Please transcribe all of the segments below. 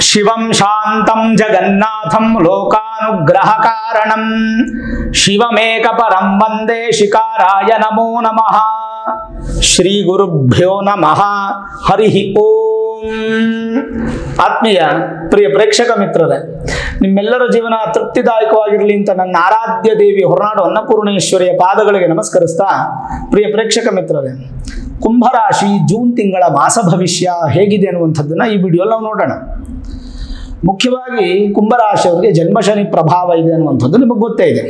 ಶಿವಂ ಶಾಂತಂ ಜಗನ್ನಾಥಂ ಲೋಕಾನುಗ್ರಹ ಕಾರಣಂ ಶಿವಮೇಕ ಪರಂ ವಂದೇ ಶಿಕಾರಾಯ ನಮೋ ನಮಃ ಶ್ರೀ ಗುರುಭ್ಯೋ ನಮಃ ಹರಿ ಓಂ ಆತ್ಮೀಯ ಪ್ರಿಯ ಪ್ರೇಕ್ಷಕ ಮಿತ್ರರೇ ನಿಮ್ಮೆಲ್ಲರ ಜೀವನ ತೃಪ್ತಿದಾಯಕವಾಗಿರಲಿ ಅಂತ ನನ್ನ ಆರಾಧ್ಯ ದೇವಿ ಹೊರನಾಡು ಅನ್ನಪೂರ್ಣೇಶ್ವರಿಯ ಪಾದಗಳಿಗೆ ನಮಸ್ಕರಿಸ್ತಾ ಪ್ರಿಯ ಪ್ರೇಕ್ಷಕ ಮಿತ್ರರೇ ಕುಂಭರಾಶಿ ಜೂನ್ ತಿಂಗಳ ಮಾಸ ಭವಿಷ್ಯ ಹೇಗಿದೆ ಅನ್ನುವಂಥದ್ದನ್ನ ಈ ವಿಡಿಯೋಲ್ಲಿ ನಾವು ನೋಡೋಣ ಮುಖ್ಯವಾಗಿ ಕುಂಭರಾಶಿಯವರಿಗೆ ಜನ್ಮಶನಿ ಪ್ರಭಾವ ಇದೆ ಅನ್ನುವಂಥದ್ದು ನಿಮಗೆ ಗೊತ್ತೇ ಇದೆ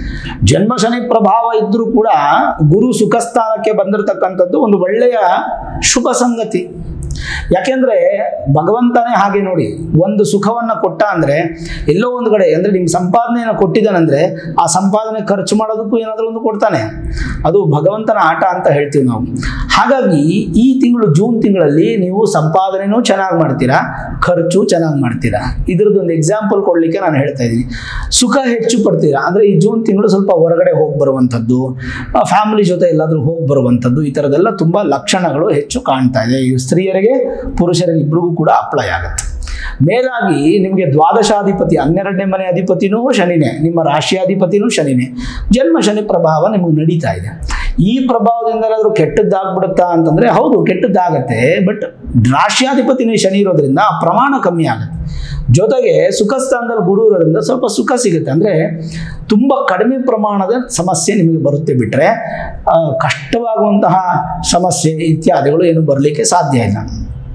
ಜನ್ಮಶನಿ ಪ್ರಭಾವ ಇದ್ದರೂ ಕೂಡ ಗುರು ಸುಖಸ್ಥಾನಕ್ಕೆ ಬಂದಿರತಕ್ಕಂಥದ್ದು ಒಂದು ಒಳ್ಳೆಯ ಶುಭ ಸಂಗತಿ ಯಾಕೆಂದ್ರೆ ಭಗವಂತನೇ ಹಾಗೆ ನೋಡಿ ಒಂದು ಸುಖವನ್ನ ಕೊಟ್ಟ ಅಂದ್ರೆ ಎಲ್ಲೋ ಒಂದು ಕಡೆ ಅಂದ್ರೆ ನಿಮ್ ಸಂಪಾದನೆಯನ್ನು ಕೊಟ್ಟಿದ್ದಾನಂದ್ರೆ ಆ ಸಂಪಾದನೆ ಖರ್ಚು ಮಾಡೋದಕ್ಕೂ ಏನಾದರೂ ಒಂದು ಕೊಡ್ತಾನೆ ಅದು ಭಗವಂತನ ಆಟ ಅಂತ ಹೇಳ್ತೀವಿ ನಾವು ಹಾಗಾಗಿ ಈ ತಿಂಗಳು ಜೂನ್ ತಿಂಗಳಲ್ಲಿ ನೀವು ಸಂಪಾದನೆನೂ ಚೆನ್ನಾಗಿ ಮಾಡ್ತೀರಾ ಖರ್ಚು ಚೆನ್ನಾಗಿ ಮಾಡ್ತೀರಾ ಇದ್ರದ್ದು ಒಂದು ಎಕ್ಸಾಂಪಲ್ ಕೊಡ್ಲಿಕ್ಕೆ ನಾನು ಹೇಳ್ತಾ ಇದ್ದೀನಿ ಸುಖ ಹೆಚ್ಚು ಪಡ್ತೀರಾ ಅಂದ್ರೆ ಈ ಜೂನ್ ತಿಂಗಳು ಸ್ವಲ್ಪ ಹೊರಗಡೆ ಹೋಗಿ ಬರುವಂಥದ್ದು ಫ್ಯಾಮಿಲಿ ಜೊತೆ ಎಲ್ಲಾದ್ರೂ ಹೋಗಿ ಬರುವಂಥದ್ದು ಈ ಥರದ್ದೆಲ್ಲ ತುಂಬಾ ಲಕ್ಷಣಗಳು ಹೆಚ್ಚು ಕಾಣ್ತಾ ಇದೆ ಈ ಸ್ತ್ರೀಯರಿಗೆ ಪುರುಷರಿಗೆ ಇಬ್ಬರಿಗೂ ಕೂಡ ಅಪ್ಲೈ ಆಗುತ್ತೆ ಮೇಲಾಗಿ ನಿಮಗೆ ದ್ವಾದಶಾಧಿಪತಿ ಹನ್ನೆರಡನೇ ಮನೆ ಅಧಿಪತಿನೂ ಶನಿನೇ ನಿಮ್ಮ ರಾಶಿಯಾಧಿಪತಿನೂ ಶನಿನೇ ಜನ್ಮ ಶನಿ ಪ್ರಭಾವ ನಿಮಗೆ ನಡೀತಾ ಇದೆ ಈ ಪ್ರಭಾವದಿಂದ ಏನಾದರೂ ಕೆಟ್ಟದ್ದಾಗ್ಬಿಡುತ್ತಾ ಅಂತಂದ್ರೆ ಹೌದು ಕೆಟ್ಟದ್ದಾಗತ್ತೆ ಬಟ್ ರಾಶಿಯಾಧಿಪತಿನೇ ಶನಿ ಇರೋದ್ರಿಂದ ಆ ಪ್ರಮಾಣ ಕಮ್ಮಿ ಆಗುತ್ತೆ ಜೊತೆಗೆ ಸುಖ ಸ್ಥಾನದಲ್ಲಿ ಗುರು ಇರೋದ್ರಿಂದ ಸ್ವಲ್ಪ ಸುಖ ಸಿಗುತ್ತೆ ಅಂದ್ರೆ ತುಂಬ ಕಡಿಮೆ ಪ್ರಮಾಣದ ಸಮಸ್ಯೆ ನಿಮಗೆ ಬರುತ್ತೆ ಬಿಟ್ರೆ ಆ, ಕಷ್ಟವಾಗುವಂತಹ ಸಮಸ್ಯೆ ಇತ್ಯಾದಿಗಳು ಏನು ಬರಲಿಕ್ಕೆ ಸಾಧ್ಯ ಇಲ್ಲ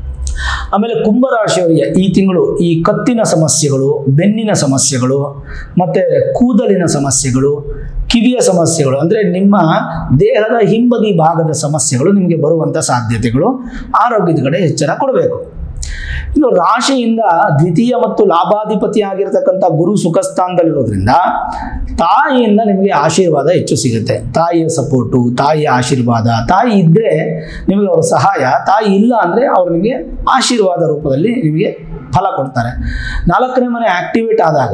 ಆಮೇಲೆ ಕುಂಭರಾಶಿಯವರಿಗೆ ಈ ತಿಂಗಳು ಈ ಕತ್ತಿನ ಸಮಸ್ಯೆಗಳು ಬೆನ್ನಿನ ಸಮಸ್ಯೆಗಳು ಮತ್ತು ಕೂದಲಿನ ಸಮಸ್ಯೆಗಳು ಕಿವಿಯ ಸಮಸ್ಯೆಗಳು ಅಂದರೆ ನಿಮ್ಮ ದೇಹದ ಹಿಂಬದಿ ಭಾಗದ ಸಮಸ್ಯೆಗಳು ನಿಮಗೆ ಬರುವಂಥ ಸಾಧ್ಯತೆಗಳು ಆರೋಗ್ಯದ ಕಡೆ ಎಚ್ಚರ ಕೊಡಬೇಕು ಇನ್ನು ರಾಶಿಯಿಂದ ದ್ವಿತೀಯ ಮತ್ತು ಲಾಭಾಧಿಪತಿ ಆಗಿರತಕ್ಕಂಥ ಗುರು ಸುಖಸ್ಥಾನದಲ್ಲಿರೋದ್ರಿಂದ ತಾಯಿಯಿಂದ ನಿಮಗೆ ಆಶೀರ್ವಾದ ಹೆಚ್ಚು ಸಿಗುತ್ತೆ ತಾಯಿಯ ಸಪೋರ್ಟು ತಾಯಿಯ ಆಶೀರ್ವಾದ ತಾಯಿ ಇದ್ದರೆ ನಿಮಗೆ ಅವರ ಸಹಾಯ ತಾಯಿ ಇಲ್ಲ ಅಂದರೆ ಅವರು ನಿಮಗೆ ಆಶೀರ್ವಾದ ರೂಪದಲ್ಲಿ ನಿಮಗೆ ಫಲ ಕೊಡ್ತಾರೆ ನಾಲ್ಕನೇ ಮನೆ ಆಕ್ಟಿವೇಟ್ ಆದಾಗ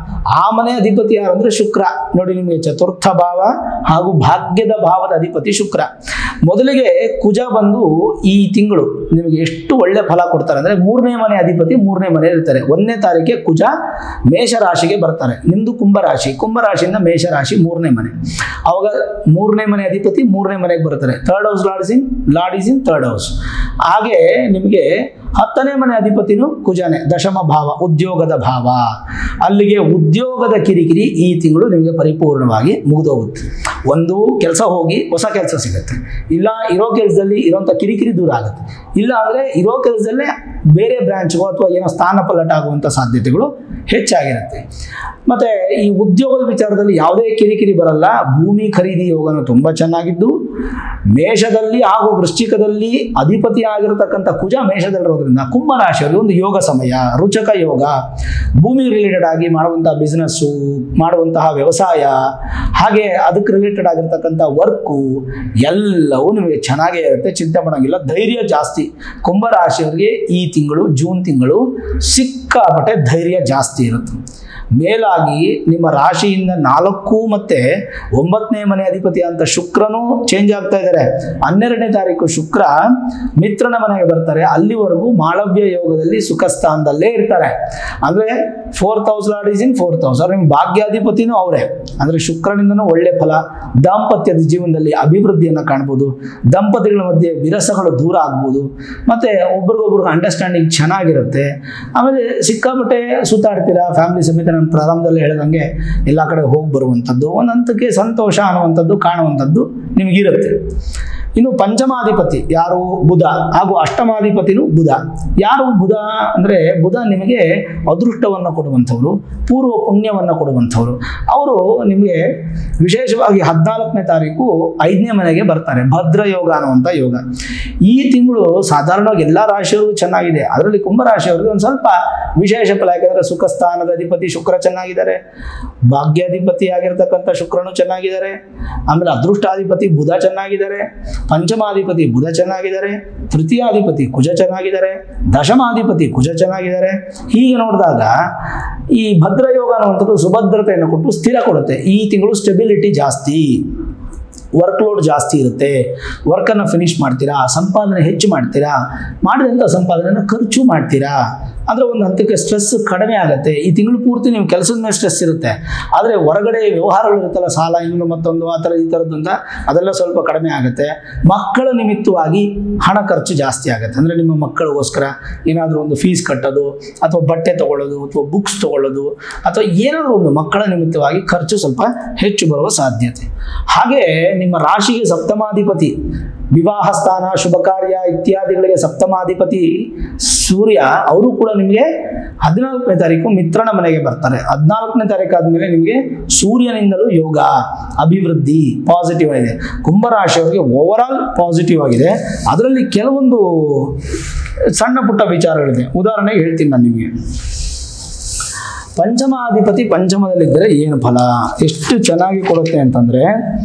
ಆ ಮನೆ ಅಧಿಪತಿ ಯಾರು ಅಂದರೆ ಶುಕ್ರ ನೋಡಿ ನಿಮಗೆ ಚತುರ್ಥ ಭಾವ ಹಾಗೂ ಭಾಗ್ಯದ ಭಾವದ ಅಧಿಪತಿ ಶುಕ್ರ ಮೊದಲಿಗೆ ಕುಜ ಬಂದು ಈ ತಿಂಗಳು ನಿಮಗೆ ಎಷ್ಟು ಒಳ್ಳೆ ಫಲ ಕೊಡ್ತಾರೆ ಅಂದರೆ ಮೂರನೇ ಮನೆ ಅಧಿಪತಿ ಮೂರನೇ ಮನೆ ಇರ್ತಾರೆ ಒಂದನೇ ತಾರೀಕಿಗೆ ಕುಜ ಮೇಷರಾಶಿಗೆ ಬರ್ತಾರೆ ನಿಮ್ಮದು ಕುಂಭರಾಶಿ ಕುಂಭರಾಶಿಯಿಂದ ಮೇಷರಾಶಿ ಮೂರನೇ ಮನೆ ಅವಾಗ ಮೂರನೇ ಮನೆ ಅಧಿಪತಿ ಮೂರನೇ ಮನೆಗೆ ಬರ್ತಾರೆ third house lords in lord is in third house ಹಾಗೆ ನಿಮಗೆ ಹತ್ತನೇ ಮನೆ ಅಧಿಪತಿನೂ ಕುಜನೇ ದಶಮ ಭಾವ ಉದ್ಯೋಗದ ಭಾವ ಅಲ್ಲಿಗೆ ಉದ್ಯೋಗದ ಕಿರಿಕಿರಿ ಈ ತಿಂಗಳು ನಿಮಗೆ ಪರಿಪೂರ್ಣವಾಗಿ ಮುಗಿದೋಗುತ್ತೆ ಒಂದು ಕೆಲಸ ಹೋಗಿ ಹೊಸ ಕೆಲಸ ಸಿಗುತ್ತೆ ಇಲ್ಲ ಇರೋ ಕೆಲಸದಲ್ಲಿ ಇರೋಂಥ ಕಿರಿಕಿರಿ ದೂರ ಆಗುತ್ತೆ ಇಲ್ಲ ಅಂದರೆ ಇರೋ ಕೆಲಸದಲ್ಲೇ ಬೇರೆ ಬ್ರಾಂಚ್ಗೋ ಅಥವಾ ಏನೋ ಸ್ಥಾನ ಪಲ್ಲಟ ಆಗುವಂಥ ಸಾಧ್ಯತೆಗಳು ಹೆಚ್ಚಾಗಿರುತ್ತೆ ಮತ್ತು ಈ ಉದ್ಯೋಗದ ವಿಚಾರದಲ್ಲಿ ಯಾವುದೇ ಕಿರಿಕಿರಿ ಬರಲ್ಲ ಭೂಮಿ ಖರೀದಿ ಯೋಗನು ತುಂಬ ಚೆನ್ನಾಗಿದ್ದು ಮೇಷದಲ್ಲಿ ಹಾಗೂ ವೃಶ್ಚಿಕದಲ್ಲಿ ಅಧಿಪತಿ ಆಗಿರತಕ್ಕಂಥ ಕುಜ ಮೇಷದಲ್ಲಿರೋದ್ರಿಂದ ಕುಂಭರಾಶಿಯವರಿಗೆ ಒಂದು ಯೋಗ ಸಮಯ ರುಚಕ ಯೋಗ ಭೂಮಿ ರಿಲೇಟೆಡ್ ಆಗಿ ಮಾಡುವಂಥ ಬಿಸ್ನೆಸ್ಸು ಮಾಡುವಂತಹ ವ್ಯವಸಾಯ ಹಾಗೆ ಅದಕ್ಕೆ ರಿಲೇಟೆಡ್ ಆಗಿರ್ತಕ್ಕಂಥ ವರ್ಕು ಎಲ್ಲವೂ ನಿಮಗೆ ಚೆನ್ನಾಗೇ ಇರುತ್ತೆ ಚಿಂತೆ ಮಾಡೋಂಗಿಲ್ಲ ಧೈರ್ಯ ಜಾಸ್ತಿ ಕುಂಭರಾಶಿಯವರಿಗೆ ಈ ತಿಂಗಳು ಜೂನ್ ತಿಂಗಳು ಸಿಕ್ಕಾಪಟ್ಟೆ ಧೈರ್ಯ ಜಾಸ್ತಿ ಇರುತ್ತೆ ಮೇಲಾಗಿ ನಿಮ್ಮ ರಾಶಿಯಿಂದ ನಾಲ್ಕು ಮತ್ತೆ ಒಂಬತ್ತನೇ ಮನೆ ಅಧಿಪತಿ ಅಂತ ಶುಕ್ರನೂ ಚೇಂಜ್ ಆಗ್ತಾ ಇದ್ದಾರೆ ಹನ್ನೆರಡನೇ ತಾರೀಕು ಶುಕ್ರ ಮಿತ್ರನ ಮನೆಗೆ ಬರ್ತಾರೆ ಅಲ್ಲಿವರೆಗೂ ಮಾಳವ್ಯ ಯೋಗದಲ್ಲಿ ಸುಖ ಸ್ಥಾನದಲ್ಲೇ ಇರ್ತಾರೆ ಅಂದ್ರೆ fourth house lord is in fourth house ಅವ್ರ ನಿಮ್ಮ ಭಾಗ್ಯಾಧಿಪತಿನೂ ಅವರೇ ಅಂದ್ರೆ ಶುಕ್ರನಿಂದನೂ ಒಳ್ಳೆ ಫಲ ದಾಂಪತ್ಯದ ಜೀವನದಲ್ಲಿ ಅಭಿವೃದ್ಧಿಯನ್ನು ಕಾಣ್ಬೋದು ದಂಪತಿಗಳ ಮಧ್ಯೆ ವಿರಸಗಳು ದೂರ ಆಗ್ಬೋದು ಮತ್ತೆ ಒಬ್ರಿಗೊಬ್ರಿಗೆ ಅಂಡರ್ಸ್ಟ್ಯಾಂಡಿಂಗ್ ಚೆನ್ನಾಗಿರುತ್ತೆ ಆಮೇಲೆ ಸಿಕ್ಕಾಪಟ್ಟೆ ಸುತ್ತಾಡ್ತೀರಾ ಫ್ಯಾಮಿಲಿ ಸಮೇತ ನಾನು ಪ್ರಾರಂಭದಲ್ಲಿ ಹೇಳ್ದಂಗೆ ಎಲ್ಲ ಕಡೆ ಹೋಗಿ ಬರುವಂಥದ್ದು ಒಂದು ಹಂತಕ್ಕೆ ಸಂತೋಷ ಅನ್ನುವಂಥದ್ದು ಕಾಣುವಂಥದ್ದು ನಿಮಗಿರುತ್ತೆ ಇನ್ನು ಪಂಚಮಾಧಿಪತಿ ಯಾರು ಬುಧ ಹಾಗೂ ಅಷ್ಟಮಾಧಿಪತಿನೂ ಬುಧ ಯಾರು ಬುಧ ಅಂದರೆ ಬುಧ ನಿಮಗೆ ಅದೃಷ್ಟವನ್ನು ಕೊಡುವಂಥವ್ರು ಪೂರ್ವ ಪುಣ್ಯವನ್ನು ಕೊಡುವಂಥವ್ರು ಅವರು ನಿಮಗೆ ವಿಶೇಷವಾಗಿ ಹದಿನಾಲ್ಕನೇ ತಾರೀಕು ಐದನೇ ಮನೆಗೆ ಬರ್ತಾರೆ ಭದ್ರ ಯೋಗ ಅನ್ನುವಂಥ ಯೋಗ ಈ ತಿಂಗಳು ಸಾಧಾರಣವಾಗಿ ಎಲ್ಲ ರಾಶಿಯವರು ಚೆನ್ನಾಗಿದೆ ಅದರಲ್ಲಿ ಕುಂಭರಾಶಿಯವರಿಗೆ ಒಂದು ಸ್ವಲ್ಪ ವಿಶೇಷ ಫಲ ಯಾಕಂದರೆ ಸುಖ ಸ್ಥಾನದ ಅಧಿಪತಿ ಶುಕ್ರ ಚೆನ್ನಾಗಿದ್ದಾರೆ ಭಾಗ್ಯಾಧಿಪತಿ ಆಗಿರ್ತಕ್ಕಂಥ ಶುಕ್ರನು ಚೆನ್ನಾಗಿದ್ದಾರೆ ಆಮೇಲೆ ಅದೃಷ್ಟಾಧಿಪತಿ ಬುಧ ಚೆನ್ನಾಗಿದ್ದಾರೆ ಪಂಚಮಾಧಿಪತಿ ಬುಧ ಚೆನ್ನಾಗಿದ್ದಾರೆ ತೃತೀಯಾಧಿಪತಿ ಕುಜ ಚೆನ್ನಾಗಿದ್ದಾರೆ ದಶಮಾಧಿಪತಿ ಕುಜ ಚೆನ್ನಾಗಿದ್ದಾರೆ ಹೀಗೆ ನೋಡಿದಾಗ ಈ ಭದ್ರಯೋಗ ಅನ್ನುವಂಥದ್ದು ಸುಭದ್ರತೆಯನ್ನು ಕೊಟ್ಟು ಸ್ಥಿರ ಕೊಡುತ್ತೆ ಈ ತಿಂಗಳು ಸ್ಟೆಬಿಲಿಟಿ ಜಾಸ್ತಿ ವರ್ಕ್ ಲೋಡ್ ಜಾಸ್ತಿ ಇರುತ್ತೆ ವರ್ಕನ್ನು ಫಿನಿಶ್ ಮಾಡ್ತೀರಾ ಸಂಪಾದನೆ ಹೆಚ್ಚು ಮಾಡ್ತೀರಾ ಮಾಡಿದಂಥ ಸಂಪಾದನೆಯನ್ನು ಖರ್ಚು ಮಾಡ್ತೀರಾ ಅಂದರೆ ಒಂದು ಹಂತಕ್ಕೆ ಸ್ಟ್ರೆಸ್ ಕಡಿಮೆ ಆಗುತ್ತೆ ಈ ತಿಂಗಳು ಪೂರ್ತಿ ನೀವು ಕೆಲಸದ ಮೇಲೆ ಸ್ಟ್ರೆಸ್ ಇರುತ್ತೆ ಆದರೆ ಹೊರಗಡೆ ವ್ಯವಹಾರಗಳು ಇರುತ್ತಲ್ಲ ಸಾಲ ಇನ್ನೊಂದು ಮತ್ತೊಂದು ಆ ಥರ ಈ ಥರದ್ದು ಅಂತ ಅದೆಲ್ಲ ಸ್ವಲ್ಪ ಕಡಿಮೆ ಆಗುತ್ತೆ ಮಕ್ಕಳ ನಿಮಿತ್ತವಾಗಿ ಹಣ ಖರ್ಚು ಜಾಸ್ತಿ ಆಗುತ್ತೆ ಅಂದರೆ ನಿಮ್ಮ ಮಕ್ಕಳಿಗೋಸ್ಕರ ಏನಾದರೂ ಒಂದು ಫೀಸ್ ಕಟ್ಟೋದು ಅಥವಾ ಬಟ್ಟೆ ತಗೊಳ್ಳೋದು ಅಥವಾ ಬುಕ್ಸ್ ತಗೊಳ್ಳೋದು ಅಥವಾ ಏನಾದರೂ ಒಂದು ಮಕ್ಕಳ ನಿಮಿತ್ತವಾಗಿ ಖರ್ಚು ಸ್ವಲ್ಪ ಹೆಚ್ಚು ಬರುವ ಸಾಧ್ಯತೆ ಹಾಗೆ ನಿಮ್ಮ ರಾಶಿಗೆ ಸಪ್ತಮಾಧಿಪತಿ ವಿವಾಹ ಸ್ಥಾನ ಶುಭ ಕಾರ್ಯ ಇತ್ಯಾದಿಗಳಿಗೆ ಸಪ್ತಮಾಧಿಪತಿ ಸೂರ್ಯ ಅವರು ಕೂಡ ನಿಮಗೆ ಹದಿನಾಲ್ಕನೇ ತಾರೀಕು ಮಿತ್ರನ ಮನೆಗೆ ಬರ್ತಾರೆ ಹದಿನಾಲ್ಕನೇ ತಾರೀಕು ಆದಮೇಲೆ ನಿಮಗೆ ಸೂರ್ಯನಿಂದಲೂ ಯೋಗ ಅಭಿವೃದ್ಧಿ ಪಾಸಿಟಿವ್ ಆಗಿದೆ ಕುಂಭರಾಶಿಯವರಿಗೆ ಓವರ್ ಆಲ್ ಪಾಸಿಟಿವ್ ಆಗಿದೆ ಅದರಲ್ಲಿ ಕೆಲವೊಂದು ಸಣ್ಣ ಪುಟ್ಟ ವಿಚಾರಗಳಿದೆ ಉದಾಹರಣೆಗೆ ಹೇಳ್ತೀನಿ ನಾನು ನಿಮಗೆ ಪಂಚಮಾಧಿಪತಿ ಪಂಚಮದಲ್ಲಿದ್ದರೆ ಏನು ಫಲ ಎಷ್ಟು ಚೆನ್ನಾಗಿ ಕೊಡುತ್ತೆ ಅಂತಂದರೆ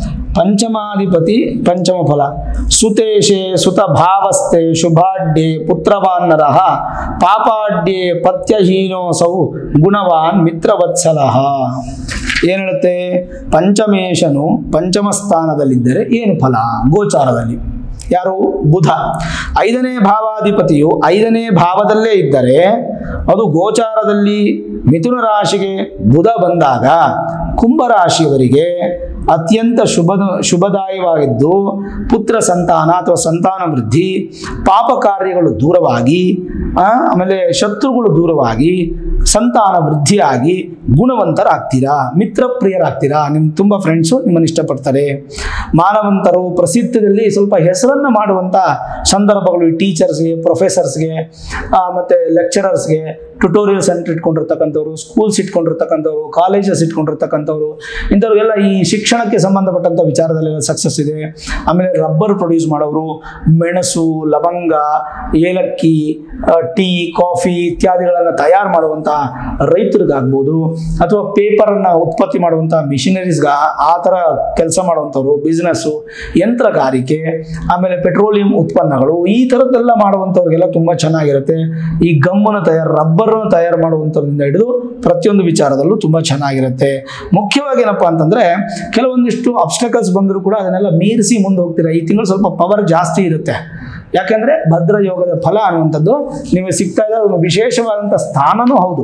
ಪಂಚಮಾಧಿಪತಿ ಪಂಚಮ ಫಲ ಸುತೇಶೆ ಸುತ ಭಾವಸ್ಥೆ ಶುಭಾಢ್ಯೆ ಪುತ್ರವಾನ್ನರಃ ಪಾಪಾಢ್ಯೆ ಪತ್ಯಹೀನೋಸೌ ಗುಣವಾನ್ ಮಿತ್ರವತ್ಸಲಃ ಏನು ಹೇಳುತ್ತೆ ಪಂಚಮೇಶನು ಪಂಚಮ ಸ್ಥಾನದಲ್ಲಿದ್ದರೆ ಏನು ಫಲ ಗೋಚಾರದಲ್ಲಿ ಯಾರು ಬುಧ ಐದನೇ ಭಾವಾಧಿಪತಿಯು ಐದನೇ ಭಾವದಲ್ಲೇ ಇದ್ದರೆ ಅದು ಗೋಚಾರದಲ್ಲಿ ಮಿಥುನ ರಾಶಿಗೆ ಬುಧ ಬಂದಾಗ ಕುಂಭರಾಶಿಯವರಿಗೆ ಅತ್ಯಂತ ಶುಭ ಶುಭದಾಯವಾಗಿದ್ದು ಪುತ್ರ ಸಂತಾನ ಅಥವಾ ಸಂತಾನ ವೃದ್ಧಿ ಪಾಪ ಕಾರ್ಯಗಳು ದೂರವಾಗಿ ಆ, ಆಮೇಲೆ ಶತ್ರುಗಳು ದೂರವಾಗಿ ಸಂತಾನ ವೃದ್ಧಿಯಾಗಿ ಗುಣವಂತರಾಗ್ತೀರಾ ಮಿತ್ರಪ್ರಿಯರಾಗ್ತೀರಾ ನಿಮ್ಮ ತುಂಬ ಫ್ರೆಂಡ್ಸು ನಿಮ್ಮನ್ನು ಇಷ್ಟಪಡ್ತಾರೆ ಮಾನವಂತರು ಪ್ರಸಿದ್ಧದಲ್ಲಿ ಸ್ವಲ್ಪ ಹೆಸರನ್ನು ಮಾಡುವಂಥ ಸಂದರ್ಭಗಳು ಈ ಟೀಚರ್ಸ್ಗೆ ಪ್ರೊಫೆಸರ್ಸ್ಗೆ ಮತ್ತು ಲೆಕ್ಚರರ್ಸ್ಗೆ ಟ್ಯುಟೋರಿಯಲ್ ಸೆಂಟರ್ ಇಟ್ಕೊಂಡಿರ್ತಕ್ಕಂಥವ್ರು ಸ್ಕೂಲ್ಸ್ ಇಟ್ಕೊಂಡಿರ್ತಕ್ಕಂಥವ್ರು ಕಾಲೇಜಸ್ ಇಟ್ಕೊಂಡಿರ್ತಕ್ಕಂಥವ್ರು ಇಂಥವ್ರಿಗೆಲ್ಲ ಈ ಶಿಕ್ಷಣಕ್ಕೆ ಸಂಬಂಧಪಟ್ಟಂಥ ವಿಚಾರದಲ್ಲೆಲ್ಲ ಸಕ್ಸಸ್ ಇದೆ ಆಮೇಲೆ ರಬ್ಬರ್ ಪ್ರೊಡ್ಯೂಸ್ ಮಾಡೋರು ಮೆಣಸು ಲವಂಗ ಏಲಕ್ಕಿ ಆ, ಟೀ ಕಾಫಿ ಇತ್ಯಾದಿಗಳನ್ನು ತಯಾರು ಮಾಡುವಂಥ ರೈತರಿಗಾಗ್ಬೋದು ಅಥವಾ ಪೇಪರನ್ನು ಉತ್ಪತ್ತಿ ಮಾಡುವಂಥ ಮಿಷಿನರೀಸ್ಗ ಆ ಥರ ಕೆಲಸ ಮಾಡುವಂಥವ್ರು ಬಿಸ್ನೆಸ್ಸು ಯಂತ್ರಗಾರಿಕೆ ಆಮೇಲೆ ಪೆಟ್ರೋಲಿಯಂ ಉತ್ಪನ್ನಗಳು ಈ ಥರದ್ದೆಲ್ಲ ಮಾಡುವಂಥವ್ರಿಗೆಲ್ಲ ತುಂಬ ಚೆನ್ನಾಗಿರುತ್ತೆ ಈ ಗಮ್ಮನ್ನು ತಯಾರು ರಬ್ಬರನ್ನು ತಯಾರು ಮಾಡುವಂಥದ್ರಿಂದ ಹಿಡಿದು ಪ್ರತಿಯೊಂದು ವಿಚಾರದಲ್ಲೂ ತುಂಬ ಚೆನ್ನಾಗಿರುತ್ತೆ ಮುಖ್ಯವಾಗಿ ಏನಪ್ಪ ಅಂತಂದರೆ ಕೆಲವೊಂದಿಷ್ಟು ಅಬ್ಸ್ಟಕಲ್ಸ್ ಬಂದರೂ ಕೂಡ ಅದನ್ನೆಲ್ಲ ಮೀರಿಸಿ ಮುಂದೆ ಹೋಗ್ತೀರಾ ಈ ತಿಂಗಳು ಸ್ವಲ್ಪ ಪವರ್ ಜಾಸ್ತಿ ಇರುತ್ತೆ ಯಾಕೆಂದರೆ ಭದ್ರ ಯೋಗದ ಫಲ ಅನ್ನುವಂಥದ್ದು ನಿಮಗೆ ಸಿಗ್ತಾ ಇದೆ ಒಂದು ವಿಶೇಷವಾದಂಥ ಸ್ಥಾನನೂ ಹೌದು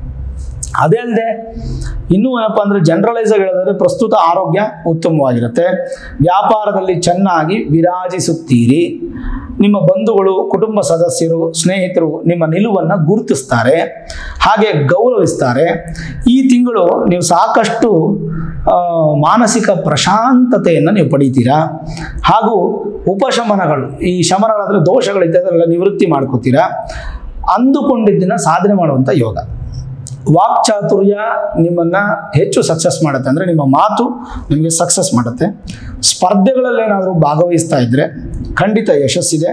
ಅದೇ ಅಲ್ಲದೆ ಇನ್ನೂ ಏನಪ್ಪ ಅಂದರೆ ಜನರಲೈಸ್ ಆಗಿ ಹೇಳಿದ್ರೆ ಪ್ರಸ್ತುತ ಆರೋಗ್ಯ ಉತ್ತಮವಾಗಿರುತ್ತೆ ವ್ಯಾಪಾರದಲ್ಲಿ ಚೆನ್ನಾಗಿ ವಿರಾಜಿಸುತ್ತೀರಿ ನಿಮ್ಮ ಬಂಧುಗಳು ಕುಟುಂಬ ಸದಸ್ಯರು ಸ್ನೇಹಿತರು ನಿಮ್ಮ ನಿಲುವನ್ನು ಗುರುತಿಸ್ತಾರೆ ಹಾಗೆ ಗೌರವಿಸ್ತಾರೆ ಈ ತಿಂಗಳು ನೀವು ಸಾಕಷ್ಟು ಆ, ಮಾನಸಿಕ ಪ್ರಶಾಂತತೆಯನ್ನು ನೀವು ಪಡಿತೀರಾ ಹಾಗೂ ಉಪಶಮನಗಳು ಈ ಶಮನಗಳಾದರೆ ದೋಷಗಳಿದ್ದದೆಲ್ಲ ನಿವೃತ್ತಿ ಮಾಡ್ಕೋತೀರಾ ಅಂದುಕೊಂಡಿದ್ದನ್ನ ಸಾಧನೆ ಮಾಡುವಂಥ ಯೋಗ ವಾಕ್ಚಾತುರ್ಯ ನಿಮ್ಮನ್ನು ಹೆಚ್ಚು ಸಕ್ಸಸ್ ಮಾಡುತ್ತೆ ಅಂದರೆ ನಿಮ್ಮ ಮಾತು ನಿಮಗೆ ಸಕ್ಸಸ್ ಮಾಡುತ್ತೆ ಸ್ಪರ್ಧೆಗಳಲ್ಲಿ ಏನಾದರೂ ಭಾಗವಹಿಸ್ತಾ ಇದ್ದರೆ ಖಂಡಿತ ಯಶಸ್ಸಿದೆ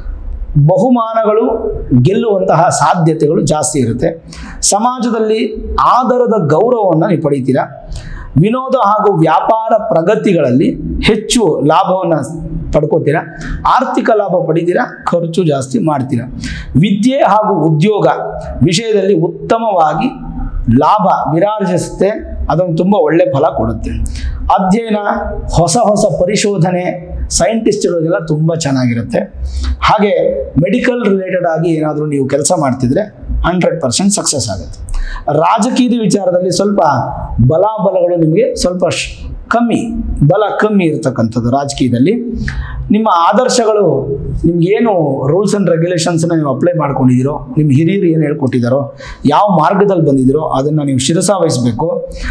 ಬಹುಮಾನಗಳು ಗೆಲ್ಲುವಂತಹ ಸಾಧ್ಯತೆಗಳು ಜಾಸ್ತಿ ಇರುತ್ತೆ ಸಮಾಜದಲ್ಲಿ ಆದರದ ಗೌರವವನ್ನು ನೀವು ಪಡಿತೀರಾ ವಿನೋದ ಹಾಗೂ ವ್ಯಾಪಾರ ಪ್ರಗತಿಗಳಲ್ಲಿ ಹೆಚ್ಚು ಲಾಭವನ್ನು ಪಡ್ಕೋತೀರಾ ಆರ್ಥಿಕ ಲಾಭ ಪಡಿತೀರಾ ಖರ್ಚು ಜಾಸ್ತಿ ಮಾಡ್ತೀರಾ ವಿದ್ಯೆ ಹಾಗೂ ಉದ್ಯೋಗ ವಿಷಯದಲ್ಲಿ ಉತ್ತಮವಾಗಿ ಲಾಭ ವಿರಾಜಿಸುತ್ತೆ ಅದೊಂದು ತುಂಬ ಒಳ್ಳೆ ಫಲ ಕೊಡುತ್ತೆ ಅಧ್ಯಯನ ಹೊಸ ಹೊಸ ಪರಿಶೋಧನೆ ಸೈಂಟಿಸ್ಟ್ಗಳಿಗೆಲ್ಲ ತುಂಬ ಚೆನ್ನಾಗಿರುತ್ತೆ ಹಾಗೆ ಮೆಡಿಕಲ್ ರಿಲೇಟೆಡ್ ಆಗಿ ಏನಾದರೂ ನೀವು ಕೆಲಸ ಮಾಡ್ತಿದ್ರೆ ಹಂಡ್ರೆಡ್ ಪರ್ಸೆಂಟ್ ಸಕ್ಸಸ್ ಆಗುತ್ತೆ ರಾಜಕೀಯದ ವಿಚಾರದಲ್ಲಿ ಸ್ವಲ್ಪ ಬಲಾಬಲಗಳು ನಿಮಗೆ ಸ್ವಲ್ಪ ಶ್- ಕಮ್ಮಿ ಬಲ ಕಮ್ಮಿ ಇರತಕ್ಕಂಥದ್ದು ರಾಜಕೀಯದಲ್ಲಿ ನಿಮ್ಮ ಆದರ್ಶಗಳು ನಿಮ್ಗೇನು ರೂಲ್ಸ್ ಆ್ಯಂಡ್ ರೆಗ್ಯುಲೇಷನ್ಸ್ನ ನೀವು ಅಪ್ಲೈ ಮಾಡ್ಕೊಂಡಿದ್ದೀರೋ ನಿಮ್ಮ ಹಿರಿಯರು ಏನು ಹೇಳ್ಕೊಟ್ಟಿದ್ದಾರೋ ಯಾವ ಮಾರ್ಗದಲ್ಲಿ ಬಂದಿದ್ದೀರೋ ಅದನ್ನು ನೀವು ಶಿರಸ ವಹಿಸಬೇಕು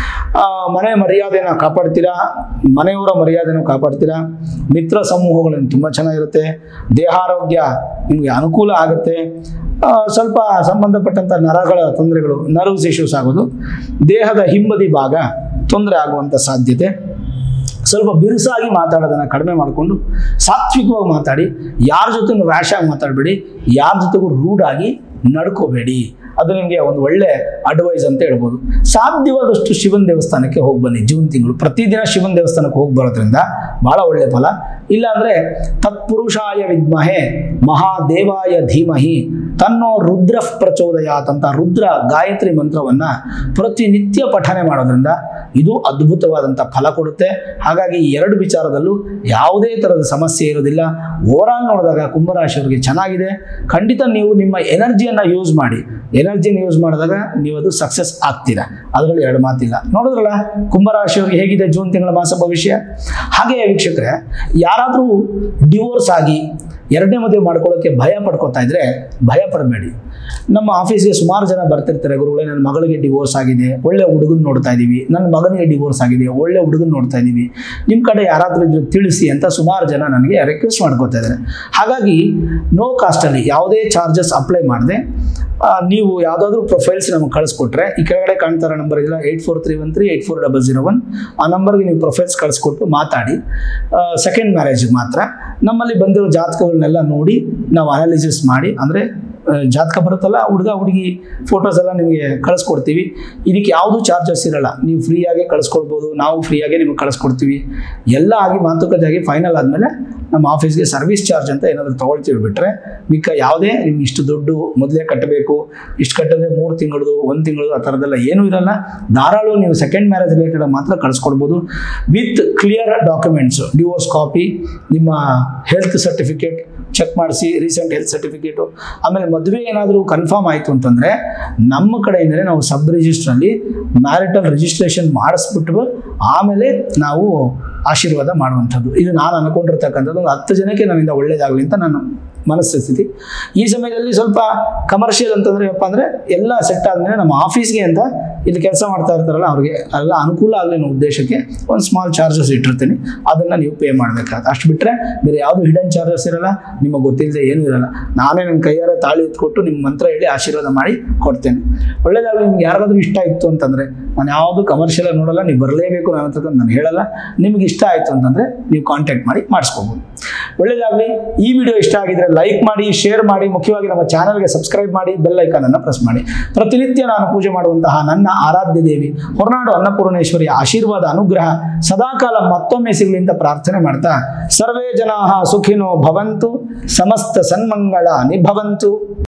ಮನೆ ಮರ್ಯಾದೆನ ಕಾಪಾಡ್ತೀರಾ ಮನೆಯವರ ಮರ್ಯಾದೆನೂ ಕಾಪಾಡ್ತೀರಾ ಮಿತ್ರ ಸಮೂಹಗಳನ್ನು ತುಂಬ ಚೆನ್ನಾಗಿರುತ್ತೆ ದೇಹಾರೋಗ್ಯ ನಿಮಗೆ ಅನುಕೂಲ ಆಗುತ್ತೆ ಆ, ಸ್ವಲ್ಪ ಸಂಬಂಧಪಟ್ಟಂಥ ನರಗಳ ತೊಂದರೆಗಳು ನರ್ವ್ಸ್ ಇಶ್ಯೂಸ್ ಆಗೋದು ದೇಹದ ಹಿಂಬದಿ ಭಾಗ ತೊಂದರೆ ಆಗುವಂಥ ಸಾಧ್ಯತೆ ಸ್ವಲ್ಪ ಬಿರುಸಾಗಿ ಮಾತಾಡೋದನ್ನು ಕಡಿಮೆ ಮಾಡಿಕೊಂಡು ಸಾತ್ವಿಕವಾಗಿ ಮಾತಾಡಿ ಯಾರ ಜೊತೆನೂ ರ್ಯಾಶ್ ಆಗಿ ಮಾತಾಡಬೇಡಿ ಯಾರ ಜೊತೆಗೂ ರೂಢಾಗಿ ನಡ್ಕೋಬೇಡಿ ಅದು ನಿಮಗೆ ಒಂದು ಒಳ್ಳೆ ಅಡ್ವೈಸ್ ಅಂತ ಹೇಳ್ಬೋದು ಸಾಧ್ಯವಾದಷ್ಟು ಶಿವನ ದೇವಸ್ಥಾನಕ್ಕೆ ಹೋಗಿ ಬನ್ನಿ ಜೂನ್ ತಿಂಗಳು ಪ್ರತಿದಿನ ಶಿವನ ದೇವಸ್ಥಾನಕ್ಕೆ ಹೋಗಿ ಬರೋದ್ರಿಂದ ಭಾಳ ಒಳ್ಳೆ ಫಲ ಇಲ್ಲಾಂದರೆ ತತ್ಪುರುಷಾಯ ವಿದ್ಮಹೆ ಮಹಾದೇವಾಯ ಧೀಮಹಿ ತನ್ನೋ ರುದ್ರ ಪ್ರಚೋದಯಾತ್ ಅಂತ ರುದ್ರ ಗಾಯತ್ರಿ ಮಂತ್ರವನ್ನು ಪ್ರತಿನಿತ್ಯ ಪಠನೆ ಮಾಡೋದ್ರಿಂದ ಇದು ಅದ್ಭುತವಾದಂಥ ಫಲ ಕೊಡುತ್ತೆ ಹಾಗಾಗಿ ಈ ಎರಡು ವಿಚಾರದಲ್ಲೂ ಯಾವುದೇ ಥರದ ಸಮಸ್ಯೆ ಇರೋದಿಲ್ಲ ಓವರಾಲ್ ನೋಡಿದಾಗ ಕುಂಭರಾಶಿಯವರಿಗೆ ಚೆನ್ನಾಗಿದೆ ಖಂಡಿತ ನೀವು ನಿಮ್ಮ ಎನರ್ಜಿಯನ್ನು ಯೂಸ್ ಮಾಡಿ ಎನರ್ಜಿನ ಯೂಸ್ ಮಾಡಿದಾಗ ನೀವು ಅದು ಸಕ್ಸಸ್ ಆಗ್ತೀರಾ ಅದರಲ್ಲಿ ಎರಡು ಮಾತಿಲ್ಲ ನೋಡಿದ್ರಲ್ಲ ಕುಂಭರಾಶಿಯವರಿಗೆ ಹೇಗಿದೆ ಜೂನ್ ತಿಂಗಳ ಮಾಸ ಭವಿಷ್ಯ ಹಾಗೆ ವೀಕ್ಷಕರೇ ಯಾರಾದರೂ ಡಿವೋರ್ಸ್ ಆಗಿ ಎರಡನೇ ಮದುವೆ ಮಾಡ್ಕೊಳ್ಳೋಕ್ಕೆ ಭಯ ಪಡ್ಕೊತಾ ಇದ್ರೆ ಭಯ ಪಡಬೇಡಿ ನಮ್ಮ ಆಫೀಸ್ಗೆ ಸುಮಾರು ಜನ ಬರ್ತಿರ್ತಾರೆ ಗುರುಗಳೇ ನನ್ನ ಮಗಳಿಗೆ ಡಿವೋರ್ಸ್ ಆಗಿದೆ ಒಳ್ಳೆ ಹುಡುಗನ ನೋಡ್ತಾ ಇದ್ದೀವಿ ನನ್ನ ಮಗನಿಗೆ ಡಿವೋರ್ಸ್ ಆಗಿದೆ ಒಳ್ಳೆ ಹುಡುಗನ ನೋಡ್ತಾ ಇದ್ದೀವಿ ನಿಮ್ಮ ಕಡೆ ಯಾರಾದರೂ ಇದ್ರೆ ತಿಳಿಸಿ ಅಂತ ಸುಮಾರು ಜನ ನನಗೆ ರಿಕ್ವೆಸ್ಟ್ ಮಾಡ್ಕೊತಾ ಇದ್ದಾರೆ ಹಾಗಾಗಿ ನೋ ಕಾಸ್ಟಲ್ಲಿ ಯಾವುದೇ ಚಾರ್ಜಸ್ ಅಪ್ಲೈ ಮಾಡದೆ ನೀವು ಯಾವುದಾದ್ರೂ ಪ್ರೊಫೈಲ್ಸ್ ನಮಗೆ ಕಳಿಸ್ಕೊಟ್ರೆ ಈ ಕೆಳಗಡೆ ಕಾಣ್ತಾರ ನಂಬರ್ ಇದೆಯಲ್ಲ eight four three one three eight four double zero one ಆ ನಂಬರ್ಗೆ ನೀವು ಪ್ರೊಫೈಲ್ಸ್ ಕಳಿಸ್ಕೊಟ್ಟು ಮಾತಾಡಿ ಸೆಕೆಂಡ್ ಮ್ಯಾರೇಜ್ಗೆ ಮಾತ್ರ ನಮ್ಮಲ್ಲಿ ಬಂದಿರೋ ಜಾತಕಗಳನ್ನೆಲ್ಲ ನೋಡಿ ನಾವು ಅನಾಲಿಸಿಸ್ ಮಾಡಿ ಅಂದರೆ ಜಾತಕ ಬರುತ್ತಲ್ಲ ಹುಡುಗ ಹುಡುಗಿ ಫೋಟೋಸ್ ಎಲ್ಲ ನಿಮಗೆ ಕಳಿಸ್ಕೊಡ್ತೀವಿ ಇದಕ್ಕೆ ಯಾವುದೂ ಚಾರ್ಜಸ್ ಇರಲ್ಲ ನೀವು ಫ್ರೀಯಾಗಿ ಕಳಿಸ್ಕೊಡ್ಬೋದು ನಾವು ಫ್ರೀಯಾಗಿ ನಿಮಗೆ ಕಳಿಸ್ಕೊಡ್ತೀವಿ ಎಲ್ಲ ಆಗಿ ಮಾತುಕತೆ ಆಗಿ ಫೈನಲ್ ಆದಮೇಲೆ ನಮ್ಮ ಆಫೀಸ್ಗೆ ಸರ್ವಿಸ್ ಚಾರ್ಜ್ ಅಂತ ಏನಾದರೂ ತೊಗೊಳ್ತೀವಿ ಬಿಟ್ಟರೆ ಮಿಕ್ಕ ಯಾವುದೇ ನಿಮ್ಗೆ ಇಷ್ಟು ದುಡ್ಡು ಮೊದಲೇ ಕಟ್ಟಬೇಕು ಇಷ್ಟು ಕಟ್ಟಿದ್ರೆ ಮೂರು ತಿಂಗಳದು ಒಂದು ತಿಂಗಳದು ಆ ಥರದ್ದೆಲ್ಲ ಏನೂ ಇರಲ್ಲ ಧಾರಾಳು ನೀವು ಸೆಕೆಂಡ್ ಮ್ಯಾರೇಜ್ ರಿಲೇಟೆಡ್ ಮಾತ್ರ ಕಳಿಸ್ಕೊಡ್ಬೋದು with clear documents divorce copy ನಿಮ್ಮ ಹೆಲ್ತ್ ಸರ್ಟಿಫಿಕೇಟ್ ಚೆಕ್ ಮಾಡಿಸಿ ರೀಸೆಂಟ್ ಹೆಲ್ತ್ ಸರ್ಟಿಫಿಕೇಟು ಆಮೇಲೆ ಮದುವೆ ಏನಾದರೂ ಕನ್ಫರ್ಮ್ ಆಯಿತು ಅಂತಂದರೆ ನಮ್ಮ ಕಡೆಯಿಂದಲೇ ನಾವು ಸಬ್ ರಿಜಿಸ್ಟ್ರಲ್ಲಿ ಮ್ಯಾರಿಟಲ್ ರಿಜಿಸ್ಟ್ರೇಷನ್ ಮಾಡಿಸ್ಬಿಟ್ಟು ಆಮೇಲೆ ನಾವು ಆಶೀರ್ವಾದ ಮಾಡುವಂಥದ್ದು ಇದು ನಾನು ಅನ್ಕೊಂಡಿರ್ತಕ್ಕಂಥದ್ದು ಒಂದು ಹತ್ತು ಜನಕ್ಕೆ ನನ್ನಿಂದ ಒಳ್ಳೇದಾಗಲಿ ಅಂತ ನಾನು ಮನಸ್ಥಿತಿ ಈ ಸಮಯದಲ್ಲಿ ಸ್ವಲ್ಪ ಕಮರ್ಷಿಯಲ್ ಅಂತಂದ್ರೆ ಏನಪ್ಪ ಅಂದರೆ ಎಲ್ಲ ಸೆಟ್ ಆದಮೇಲೆ ನಮ್ಮ ಆಫೀಸ್ಗೆ ಅಂತ ಇಲ್ಲಿ ಕೆಲಸ ಮಾಡ್ತಾ ಇರ್ತಾರಲ್ಲ ಅವ್ರಿಗೆ ಎಲ್ಲ ಅನುಕೂಲ ಆಗಲಿ ಅನ್ನೋ ಉದ್ದೇಶಕ್ಕೆ ಒಂದು ಸ್ಮಾಲ್ ಚಾರ್ಜಸ್ ಇಟ್ಟಿರ್ತೀನಿ ಅದನ್ನು ನೀವು ಪೇ ಮಾಡಬೇಕಾಗುತ್ತೆ ಅಷ್ಟು ಬಿಟ್ಟರೆ ಬೇರೆ ಯಾವುದು ಹಿಡನ್ ಚಾರ್ಜಸ್ ಇರಲ್ಲ ನಿಮಗೆ ಗೊತ್ತಿಲ್ಲದೆ ಏನೂ ಇರಲ್ಲ ನಾನೇ ನನ್ನ ಕೈಯಾರ ತಾಳಿ ಎತ್ಕೊಟ್ಟು ನಿಮ್ಮ ಮಂತ್ರ ಹೇಳಿ ಆಶೀರ್ವಾದ ಮಾಡಿ ಕೊಡ್ತೇನೆ ಒಳ್ಳೇದಾಗಲಿ ನಿಮ್ಗೆ ಯಾರಿಗಾದ್ರೂ ಇಷ್ಟ ಇತ್ತು ಅಂತಂದರೆ ನಾನು ಯಾವುದು ಕಮರ್ಷಿಯಲ್ ನೋಡಲ್ಲ ನೀವು ಬರಲೇಬೇಕು ನನ್ನ ಹತ್ರ ನಾನು ಹೇಳಲ್ಲ ನಿಮ್ಗೆ ಇಷ್ಟ ಆಯಿತು ಅಂತಂದರೆ ನೀವು ಕಾಂಟ್ಯಾಕ್ಟ್ ಮಾಡಿ ಮಾಡಿಸ್ಕೋಬೋದು ಒಳ್ಳೇದಾಗಲಿ ಈ ವಿಡಿಯೋ ಇಷ್ಟ ಆಗಿದ್ರೆ ಲೈಕ್ ಮಾಡಿ ಶೇರ್ ಮಾಡಿ ಮುಖ್ಯವಾಗಿ ನಮ್ಮ ಚಾನಲ್ಗೆ ಸಬ್ಸ್ಕ್ರೈಬ್ ಮಾಡಿ ಬೆಲ್ ಐಕಾನ್ ಅನ್ನು ಪ್ರೆಸ್ ಮಾಡಿ ಪ್ರತಿನಿತ್ಯ ನಾನು ಪೂಜೆ ಮಾಡುವಂತಹ ನನ್ನ ಆರಾಧ್ಯ ದೇವಿ ಹೊರನಾಡು ಅನ್ನಪೂರ್ಣೇಶ್ವರಿಯ ಆಶೀರ್ವಾದ ಅನುಗ್ರಹ ಸದಾಕಾಲ ಮತ್ತೊಮ್ಮೆ ಸಿಗಲಿ ಅಂತ ಪ್ರಾರ್ಥನೆ ಮಾಡ್ತಾ ಸರ್ವೇ ಜನಾ ಸುಖಿನೋ ಭವಂತು ಸಮಸ್ತ ಸನ್ಮಂಗಳ ನಿಭವಂತು